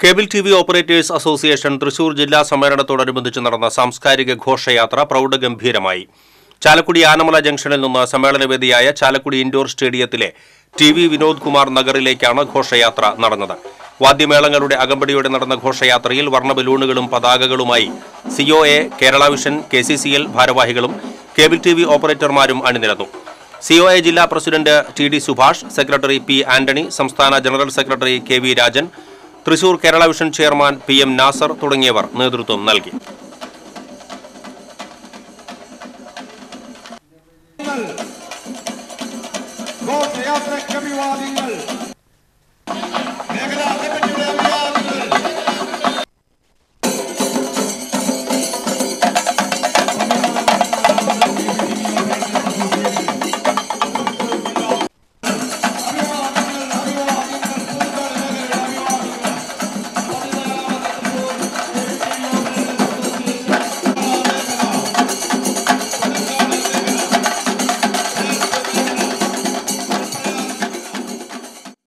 cable T V operators association Thrissur ജില്ലാ സമ്മേളനത്തോടനുബന്ധിച്ച് നടന്ന സാംസ്കാരിക ഘോഷയാത്ര പ്രൗഢഗംഭീരമായി ചാലക്കുടി ആനമല ജംഗ്ഷനിൽ നിന്ന് സമ്മേളനവേദിയായ ചാലക്കുടി ഇൻഡോർ സ്റ്റേഡിയത്തിലെ ടി വി വിനോദ് കുമാർ നഗറിലേക്കാണ് ഘോഷയാത്ര നടന്നത് വാദ്യമേളങ്ങളുടെ അകമ്പടിയോടെ നടന്ന ഘോഷയാത്രയിൽ വർണ്ണ ബലൂണുകളും പതാകകളുമായി CO A Kerala vision K C C L ഭാരവാഹികളും കേബിൾ ടി വി ഓപ്പറേറ്റർമാരും അണിനിരന്നു സിഒ എ ജില്ലാ president T D Subhash secretary P Antony സംസ്ഥാന general secretary K V Rajan Thrissur Kerala vision chairman P M Nasar തുടങ്ങിയവർ നേതൃത്വം നൽകി